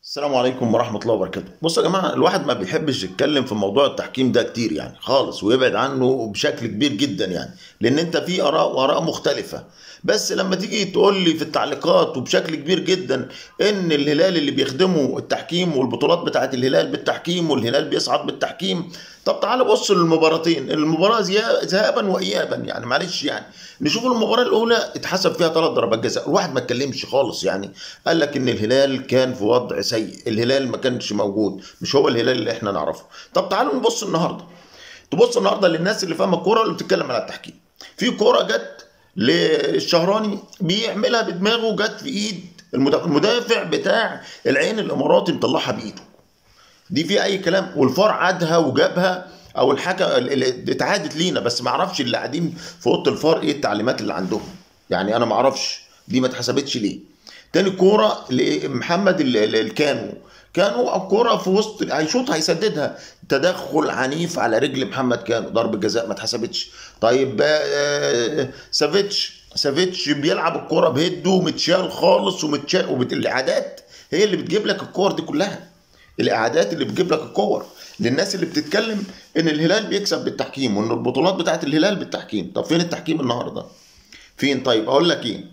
السلام عليكم ورحمة الله وبركاته. بصوا يا جماعة الواحد ما بيحبش يتكلم في موضوع التحكيم ده كتير يعني خالص ويبعد عنه بشكل كبير جدا يعني لأن أنت في آراء وآراء مختلفة. بس لما تيجي تقول لي في التعليقات وبشكل كبير جدا إن الهلال اللي بيخدموا التحكيم والبطولات بتاعت الهلال بالتحكيم والهلال بيصعد بالتحكيم طب تعالى بص للمباراتين المباراة زيا- ذهابا وإيابا يعني معلش يعني نشوف المباراة الأولى اتحسب فيها ثلاث ضربات جزاء الواحد ما اتكلمش خالص يعني قال لك إن الهلال كان في وضع سيء الهلال ما كانش موجود مش هو الهلال اللي احنا نعرفه طب تعالوا نبص النهارده تبص النهارده للناس اللي فاهمه الكوره اللي بتتكلم على التحكيم في كوره جت للشهراني بيعملها بدماغه جت في ايد المدافع المدافع بتاع العين الاماراتي مطلعها بايده دي في اي كلام والفار عادها وجابها او الحكم اللي اتعادت لينا بس ما اعرفش اللي قاعدين في اوضه الفار ايه التعليمات اللي عندهم يعني انا ما اعرفش دي ما اتحسبتش ليه تاني كوره لمحمد ال- ال- الكانو كانوا الكوره في وسط هيشوط هيسددها تدخل عنيف على رجل محمد كانو ضربه جزاء ما اتحسبتش طيب آه، سافيتش سافيتش بيلعب الكوره بهده متشال خالص ومتشال والاعادات هي اللي بتجيب لك الكور دي كلها الاعادات اللي بتجيب لك الكور للناس اللي بتتكلم ان الهلال بيكسب بالتحكيم وان البطولات بتاعت الهلال بالتحكيم طب فين التحكيم النهارده فين طيب اقول لك ايه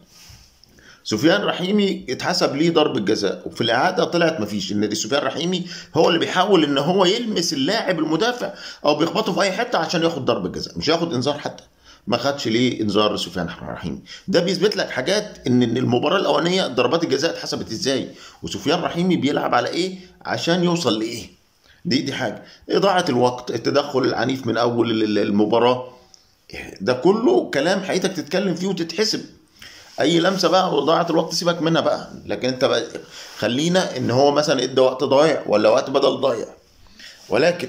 سفيان رحيمي اتحسب ليه ضربة جزاء وفي الإعادة طلعت مفيش إن دي سفيان رحيمي هو اللي بيحاول إن هو يلمس اللاعب المدافع أو بيخبطه في أي حتة عشان ياخد ضربة جزاء مش ياخد إنذار حتى ما خدش ليه إنذار سفيان رحيمي ده بيثبت لك حاجات إن إن المباراة الأولانية ضربات الجزاء اتحسبت إزاي وسفيان رحيمي بيلعب على إيه عشان يوصل لإيه دي دي حاجة إضاعة الوقت التدخل العنيف من أول ال- ال- المباراة ده كله كلام حقيقتك تتكلم فيه وتتحسب اي لمسه بقى وضاعت الوقت سيبك منها بقى لكن انت بقى خلينا ان هو مثلا ادى وقت ضايع ولا وقت بدل ضايع ولكن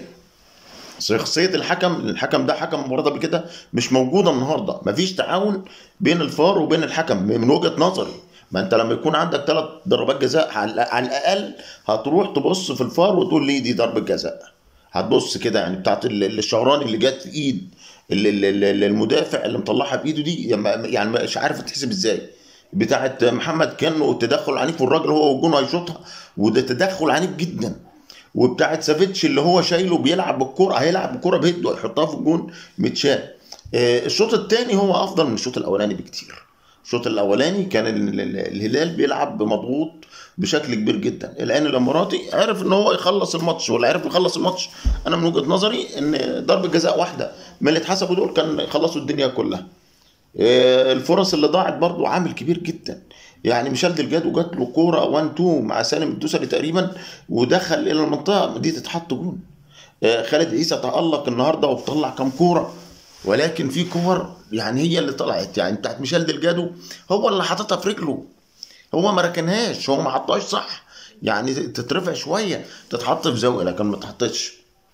شخصيه الحكم الحكم ده حكم المباراه قبل كده مش موجوده النهارده مفيش تعاون بين الفار وبين الحكم من وجهه نظري ما انت لما يكون عندك ثلاث ضربات جزاء على على الاقل هتروح تبص في الفار وتقول لي دي ضربه جزاء هتبص كده يعني بتاعت ال- الشعراني اللي جت في ايد ال- ال- ال- المدافع اللي مطلعها بايده دي يعني يعني مش عارف تحسب ازاي بتاعت محمد كانه التدخل عنيف والراجل هو والجون هيشوطها وده تدخل عنيف جدا وبتاعت سافيتش اللي هو شايله بيلعب بالكوره هيلعب بالكوره بهده هيحطها في الجون متشال آه، الشوط الثاني هو افضل من الشوط الاولاني بكتير الشوط الاولاني كان ال- ال- الهلال بيلعب بمضغوط بشكل كبير جدا العين الاماراتي عرف ان هو يخلص الماتش ولا عرف يخلص الماتش انا من وجهه نظري ان ضربه جزاء واحده من اللي اتحسبوا دول كان خلصوا الدنيا كلها آه، الفرص اللي ضاعت برضو عامل كبير جدا يعني ميشيل دلجادو جات له كوره 1 2 مع سالم الدوسري تقريبا ودخل الى المنطقه دي تتحط جون آه، خالد عيسى تألق النهارده وطلع كام كوره ولكن في كور يعني هي اللي طلعت يعني بتاعت ميشيل دلجادو هو اللي حاططها في رجله هو ما ركنهاش هو ما حطهاش صح يعني تترفع شويه تتحط في زاويه لكن ما تحطش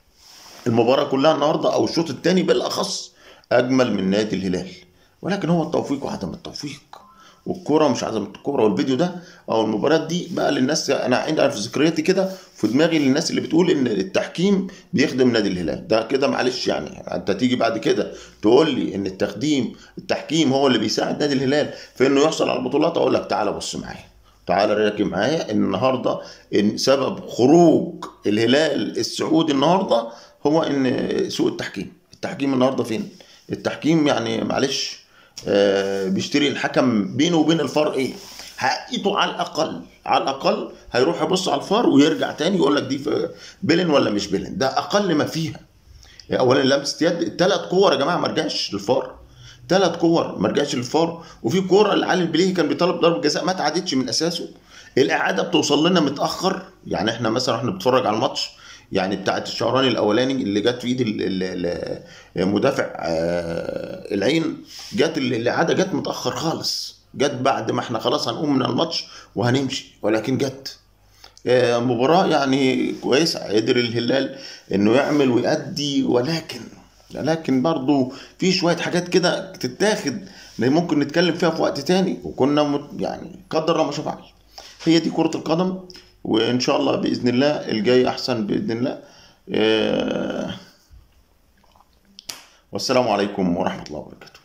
المباراة كلها النهاردة أو الشوط الثاني بالأخص أجمل من نادي الهلال ولكن هو التوفيق وعدم التوفيق والكرة مش عدم الكرة والفيديو ده أو المباراة دي بقى للناس أنا عندي في ذكرياتي كده في دماغي للناس اللي بتقول إن التحكيم بيخدم نادي الهلال ده كده معلش يعني أنت تيجي بعد كده تقول لي إن التخديم التحكيم هو اللي بيساعد نادي الهلال في إنه يحصل على البطولات أقول لك تعالى بص معايا تعالى راكب معايا ان النهارده ان سبب خروج الهلال السعودي النهارده هو ان سوء التحكيم التحكيم النهارده فين التحكيم يعني معلش آه بيشتري الحكم بينه وبين الفار ايه حقيقته على الاقل على الاقل هيروح يبص على الفار ويرجع تاني يقول لك دي في بلن ولا مش بلن ده اقل ما فيها اولا لمسه يد ثلاث كور يا جماعه ما رجعش للفار ثلاث كور ما رجعش للفار وفي كوره اللي علي البليهي كان بيطالب ضربه جزاء ما اتعادتش من اساسه الاعاده بتوصل لنا متاخر يعني احنا مثلا احنا بنتفرج على الماتش يعني بتاعت الشهراني الاولاني اللي جت في ايد ال- ال- ال- مدافع آه، العين جت ال- الاعاده جت متاخر خالص جت بعد ما احنا خلاص هنقوم من الماتش وهنمشي ولكن جت آه، مباراة يعني كويسة قدر الهلال انه يعمل ويأدي ولكن لكن برضو في شوية حاجات كده تتاخد اللي ممكن نتكلم فيها في وقت تاني وكنا مت يعني قدر الله ما شاء فعل هي دي كرة القدم وإن شاء الله بإذن الله الجاي أحسن بإذن الله آه، والسلام عليكم ورحمة الله وبركاته